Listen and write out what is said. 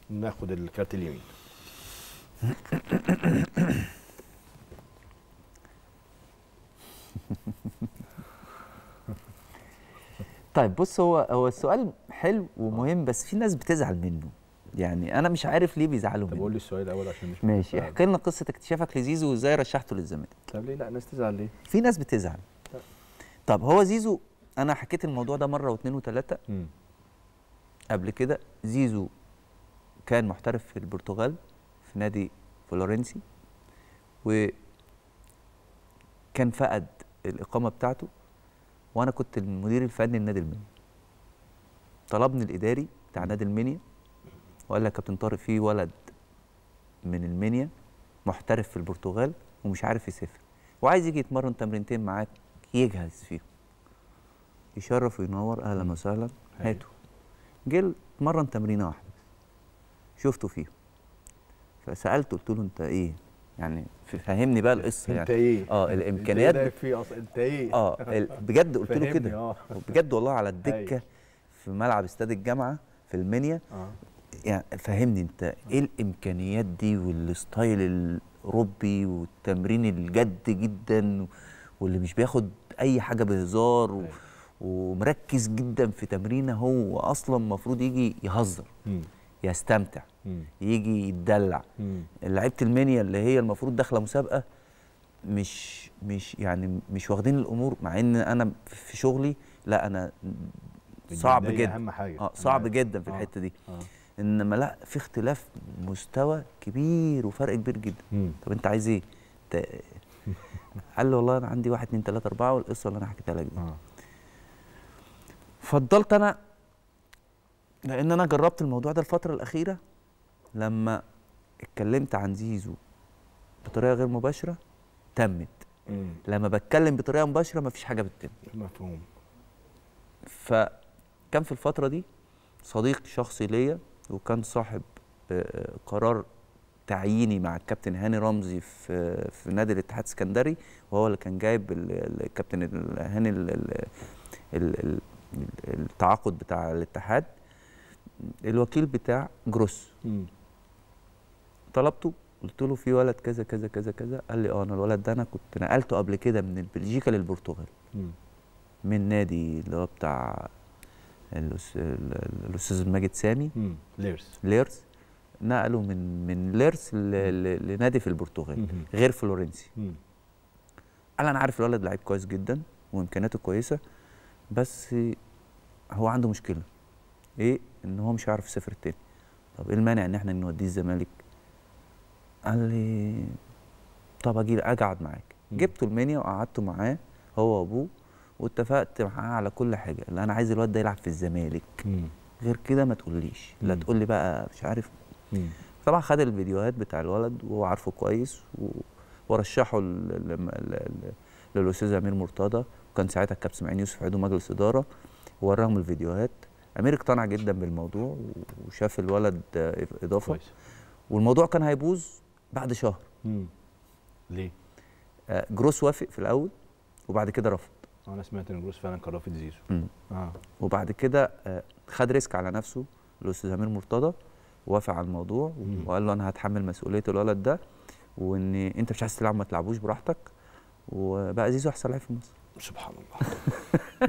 ناخد الكارت اليمين طيب بص هو هو السؤال حلو ومهم بس في ناس بتزعل منه يعني انا مش عارف ليه بيزعلوا طب منه قول لي السؤال الاول عشان مش ماشي فاهم. احكي لنا قصه اكتشافك لزيزو وازاي رشحته للزمالك طب ليه لا الناس تزعل ليه؟ في ناس بتزعل طيب. طب هو زيزو انا حكيت الموضوع ده مره واثنين وثلاثه مم. قبل كده زيزو كان محترف في البرتغال في نادي فلورنسي وكان فقد الإقامة بتاعته وأنا كنت المدير الفني لنادي المنيا طلبني الإداري بتاع نادي المنيا وقال لي يا كابتن طارق في ولد من المنيا محترف في البرتغال ومش عارف يسافر وعايز يجي يتمرن تمرينتين معاك يجهز فيهم يشرف وينور اهلا وسهلا أيوة. هاته جه اتمرن تمرينه واحده بس شفته فيهم فسالته قلت له انت ايه يعني ف- فهمني بقى القصه انت يعني ايه؟ اه الامكانيات انت ايه في اصلا انت ايه؟ اه ال- بجد قلت له فهمني، كده اه بجد والله على الدكه أيوة. في ملعب استاد الجامعه في المنيا اه يعني فهمني انت ايه الامكانيات دي والستايل الاوروبي والتمرين الجد جدا واللي مش بياخد اي حاجه بهزار و... أيوة. ومركز جدا في تمرينه هو اصلا المفروض يجي يهزر مم. يستمتع مم. يجي يتدلع مم. لعيبه المنيا اللي هي المفروض داخله مسابقه مش مش يعني مش واخدين الامور مع ان انا في شغلي لا انا صعب الجدية جدا اهم حاجه اه صعب أنا- جدا في آه. الحته دي اه انما لا في اختلاف مستوى كبير وفرق كبير جدا مم. طب انت عايز ايه انت قال لي والله انا عندي واحد اتنين تلاته اربعه والقصه اللي انا حكيتها لك دي اه فضلت انا لان انا جربت الموضوع ده الفتره الاخيره لما اتكلمت عن زيزو بطريقه غير مباشره تمت مم. لما بتكلم بطريقه مباشره مفيش حاجه بتتم مفهوم فكان في الفترة دي صديق شخصي ليا وكان صاحب آه، آه، قرار تعييني مع الكابتن هاني رمزي في في نادي الاتحاد السكندري وهو اللي كان جايب ال- ال- الكابتن ال- هاني ال- ال- ال- ال- التعاقد بتاع الاتحاد الوكيل بتاع جروس مم. طلبته قلت له في ولد كذا كذا كذا كذا قال لي اه انا الولد ده انا كنت نقلته قبل كده من بلجيكا للبرتغال مم. من نادي اللي هو بتاع الأس- ال- ال- الاستاذ ماجد سامي مم. ليرس ليرس نقلوا من من ليرس ل- ل- لنادي في البرتغال مم. غير فلورنسي مم. قال انا عارف الولد لعيب كويس جدا وامكانياته كويسه بس هو عنده مشكله ايه ان هو مش هيعرف يسافر تاني طب ايه المانع ان احنا نوديه الزمالك قال لي طب اجي اجي اقعد معاك مم. جبته المنيا وقعدته معاه هو وابوه واتفقت معاه على كل حاجه اللي انا عايز الواد ده يلعب في الزمالك مم. غير كده ما تقوليش لا مم. تقول لي بقى مش عارف مم. طبعا خد الفيديوهات بتاع الولد وهو عارفه كويس و... ورشحه ل... ل... ل... ل... للاستاذ امير مرتضى وكان ساعتها الكابتن اسماعيل يوسف عضو مجلس اداره ووراهم الفيديوهات امير اقتنع جدا بالموضوع و- وشاف الولد آه، اضافه كويس والموضوع كان هيبوظ بعد شهر مم. ليه؟ آه، جروس وافق في الاول وبعد كده رفض انا سمعت ان جروس فعلا كان رافض زيزو مم. اه وبعد كده آه، خد ريسك على نفسه الاستاذ امير مرتضى وافق على الموضوع مم. وقال له انا هتحمل مسؤوليه الولد ده وان انت مش عايز تلعب ما تلعبوش براحتك وبقى زيزو احسن لعيب في مصر سبحان الله